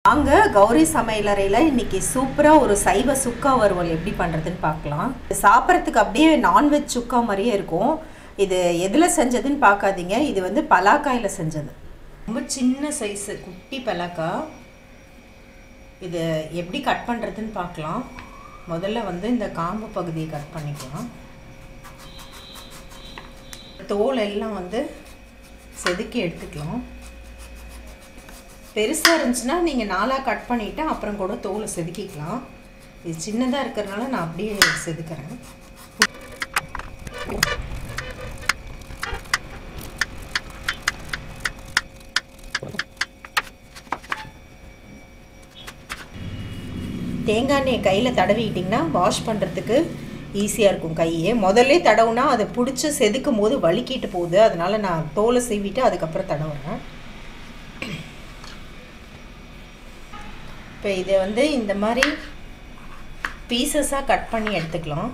அங்கே கௌரி சமையலறையில் இன்னைக்கு சூப்பராக ஒரு சைவ சுக்கா வறுவல் எப்படி பண்ணுறதுன்னு பார்க்கலாம் சாப்பிட்றதுக்கு அப்படியே நான்வெஜ் சுக்கா மாதிரியே இருக்கும் இது எதில் செஞ்சதுன்னு பார்க்காதீங்க இது வந்து பலாக்காயில் செஞ்சது ரொம்ப சின்ன சைஸு குட்டி பலாக்கா இது எப்படி கட் பண்ணுறதுன்னு பார்க்கலாம் முதல்ல வந்து இந்த காம்பு பகுதியை கட் பண்ணிக்கலாம் தோல் எல்லாம் வந்து செதுக்கி எடுத்துக்கலாம் பெருசாக இருந்துச்சுன்னா நீங்கள் நாலாக கட் பண்ணிவிட்டு அப்புறம் கூட தோலை செதுக்கிக்கலாம் இது சின்னதாக இருக்கிறதுனால நான் அப்படியே செதுக்கிறேன் தேங்காய் எண்ணெய் கையில் தடவிக்கிட்டிங்கன்னா வாஷ் பண்ணுறதுக்கு ஈஸியாக இருக்கும் கையே முதல்ல தடவுனா அதை பிடிச்சி செதுக்கும் போது வலிக்கிட்டு போகுது அதனால் நான் தோலை சீவிட்டு அதுக்கப்புறம் தடவுறேன் இப்போ இதை வந்து இந்த மாதிரி பீசஸாக கட் பண்ணி எடுத்துக்கலாம்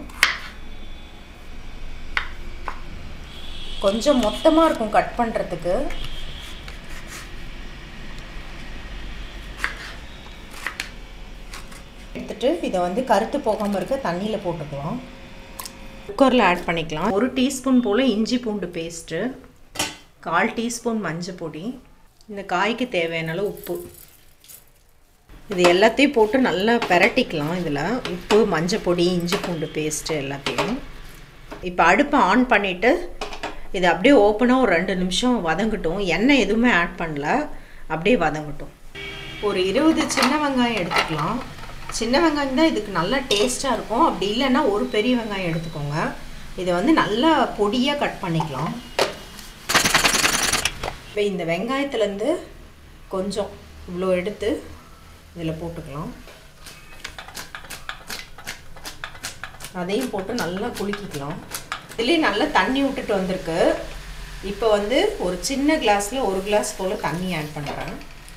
கொஞ்சம் மொத்தமாக இருக்கும் கட் பண்ணுறதுக்கு எடுத்துட்டு இதை வந்து கருத்து போகாமல் இருக்க தண்ணியில் போட்டுக்கலாம் குக்கரில் ஆட் பண்ணிக்கலாம் ஒரு டீஸ்பூன் போல் இஞ்சி பூண்டு பேஸ்ட்டு கால் டீஸ்பூன் மஞ்சள் பொடி இந்த காய்க்கு தேவையான அளவு உப்பு இது எல்லாத்தையும் போட்டு நல்லா பெரட்டிக்கலாம் இதில் உப்பு மஞ்சள் பொடி இஞ்சி பூண்டு பேஸ்ட்டு எல்லாத்தையும் இப்போ அடுப்பை ஆன் பண்ணிவிட்டு இது அப்படியே ஓப்பனாக ஒரு ரெண்டு நிமிஷம் வதங்கட்டும் எண்ணெய் எதுவுமே ஆட் பண்ணல அப்படியே வதங்கட்டும் ஒரு இருபது சின்ன வெங்காயம் எடுத்துக்கலாம் சின்ன வெங்காயம் தான் இதுக்கு நல்லா டேஸ்ட்டாக இருக்கும் அப்படி இல்லைன்னா ஒரு பெரிய வெங்காயம் எடுத்துக்கோங்க இதை வந்து நல்லா பொடியாக கட் பண்ணிக்கலாம் இப்போ இந்த வெங்காயத்துலேருந்து கொஞ்சம் இவ்வளோ எடுத்து இதில் போட்டுக்கலாம் அதையும் போட்டு நல்லா குலுக்கிக்கலாம் இதுலேயே நல்லா தண்ணி விட்டுட்டு வந்திருக்கு இப்போ வந்து ஒரு சின்ன கிளாஸில் ஒரு கிளாஸ் போல் தண்ணி ஆட் பண்ணுறேன்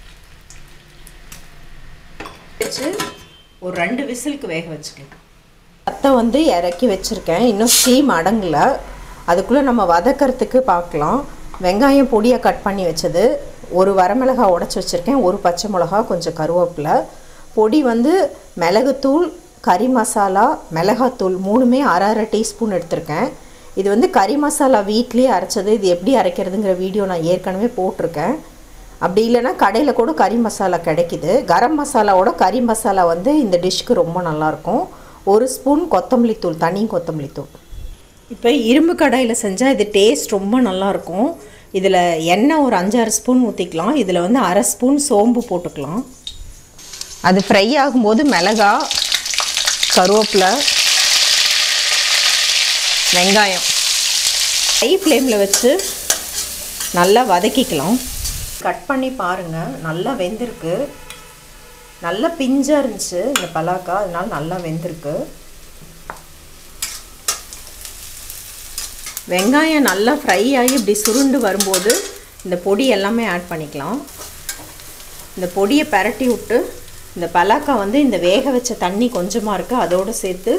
வச்சு ஒரு ரெண்டு விசிலுக்கு வேக வச்சுக்கலாம் அத்தை வந்து இறக்கி வச்சுருக்கேன் இன்னும் ஸ்டீம் அடங்கலை அதுக்குள்ளே நம்ம வதக்கிறதுக்கு பார்க்கலாம் வெங்காயம் பொடியாக கட் பண்ணி வச்சது ஒரு வரமிளகா உடச்சி வச்சுருக்கேன் ஒரு பச்சை மிளகா கொஞ்சம் கருவேப்பிலை பொடி வந்து மிளகுத்தூள் கறி மசாலா மிளகாத்தூள் மூணுமே அரை அரை டீஸ்பூன் எடுத்திருக்கேன் இது வந்து கறி மசாலா வீட்லேயே அரைச்சது இது எப்படி அரைக்கிறதுங்கிற வீடியோ நான் ஏற்கனவே போட்டிருக்கேன் அப்படி இல்லைன்னா கடையில் கூட கறி மசாலா கிடைக்கிது கரம் மசாலாவோட கறி மசாலா வந்து இந்த டிஷ்க்கு ரொம்ப நல்லாயிருக்கும் ஒரு ஸ்பூன் கொத்தமல்லி தூள் தனி கொத்தமல்லி தூள் இப்போ இரும்பு கடாயில் செஞ்சால் இது டேஸ்ட் ரொம்ப நல்லாயிருக்கும் இதில் எண்ணெய் ஒரு அஞ்சாறு ஸ்பூன் ஊற்றிக்கலாம் இதில் வந்து அரை ஸ்பூன் சோம்பு போட்டுக்கலாம் அது ஃப்ரை ஆகும்போது மிளகா கருவேப்பிலை வெங்காயம் ஹை ஃப்ளேமில் வச்சு நல்லா வதக்கிக்கலாம் கட் பண்ணி பாருங்கள் நல்லா வெந்திருக்கு நல்லா பிஞ்சாக இருந்துச்சு இந்த பலாக்கா அதனால நல்லா வெந்திருக்கு வெங்காயம் நல்லா ஃப்ரை ஆகி இப்படி சுருண்டு வரும்போது இந்த பொடி எல்லாமே ஆட் பண்ணிக்கலாம் இந்த பொடியை பரட்டி விட்டு இந்த பலாக்கா வந்து இந்த வேக வச்ச தண்ணி கொஞ்சமாக இருக்குது அதோடு சேர்த்து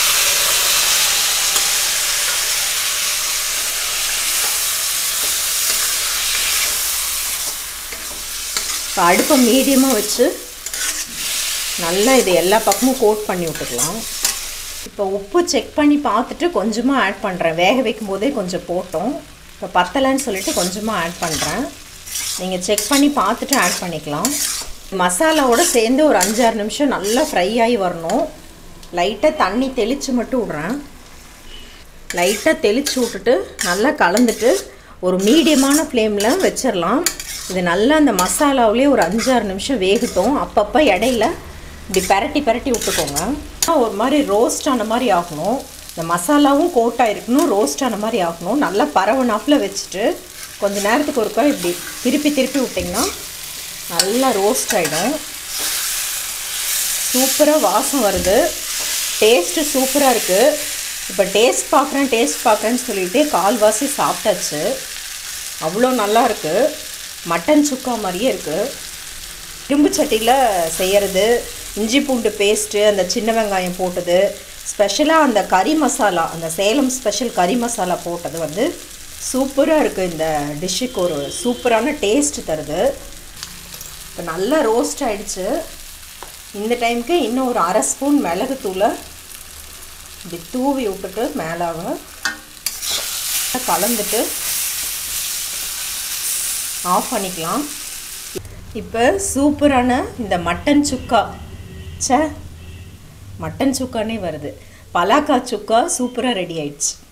இப்போ அடுப்பை மீடியமாக வச்சு நல்லா இது எல்லா பக்கமும் கோட் பண்ணி விட்டுக்கலாம் இப்போ உப்பு செக் பண்ணி பார்த்துட்டு கொஞ்சமாக ஆட் பண்ணுறேன் வேக வைக்கும் போதே கொஞ்சம் போட்டோம் இப்போ பத்தலைன்னு சொல்லிட்டு கொஞ்சமாக ஆட் பண்ணுறேன் நீங்கள் செக் பண்ணி பார்த்துட்டு ஆட் பண்ணிக்கலாம் மசாலாவோடு சேர்ந்து ஒரு அஞ்சாறு நிமிஷம் நல்லா ஃப்ரை ஆகி வரணும் லைட்டாக தண்ணி தெளித்து மட்டும் விட்றேன் லைட்டாக தெளித்து விட்டுட்டு நல்லா கலந்துட்டு ஒரு மீடியமான ஃப்ளேமில் வச்சிடலாம் இது நல்லா அந்த மசாலாவிலே ஒரு அஞ்சாறு நிமிஷம் வேகட்டும் அப்பப்போ இடையில இப்படி பரட்டி பரட்டி விட்டுக்கோங்க ஒரு மாதிரி ரோஸ்ட் ஆன மாதிரி ஆகணும் இந்த மசாலாவும் கோட்டாக இருக்கணும் ரோஸ்ட் ஆன மாதிரி ஆகணும் நல்லா பரவனாப்பில் வச்சுட்டு கொஞ்ச நேரத்துக்கு ஒருக்கா இப்படி திருப்பி திருப்பி விட்டிங்கன்னா நல்லா ரோஸ்ட் ஆகிடும் சூப்பராக வாசம் வருது டேஸ்ட்டு சூப்பராக இருக்குது இப்போ டேஸ்ட் பார்க்குறேன் டேஸ்ட் பார்க்குறேன்னு சொல்லிட்டு கால்வாசி சாப்பிட்டாச்சு அவ்வளோ நல்லா இருக்குது மட்டன் சுக்கா மாதிரியே இருக்குது இரும்பு சட்டியில் செய்கிறது இஞ்சி பூண்டு பேஸ்ட்டு அந்த சின்ன வெங்காயம் போட்டது ஸ்பெஷலாக அந்த கறி மசாலா அந்த சேலம் ஸ்பெஷல் கறி மசாலா போட்டது வந்து சூப்பராக இருக்குது இந்த டிஷ்ஷுக்கு ஒரு சூப்பரான டேஸ்ட் தருது இப்போ நல்லா ரோஸ்ட் ஆயிடுச்சு இந்த டைமுக்கு இன்னும் ஒரு அரை ஸ்பூன் மிளகுத்தூளை இப்படி தூவி விட்டுட்டு மேலாக கலந்துட்டு ஆஃப் பண்ணிக்கலாம் இப்போ சூப்பரான இந்த மட்டன் சுக்கா ச்சே மட்டன் சுக்கானே வருது பலாக்கா சுக்கா சூப்பராக ரெடி ஆயிடுச்சு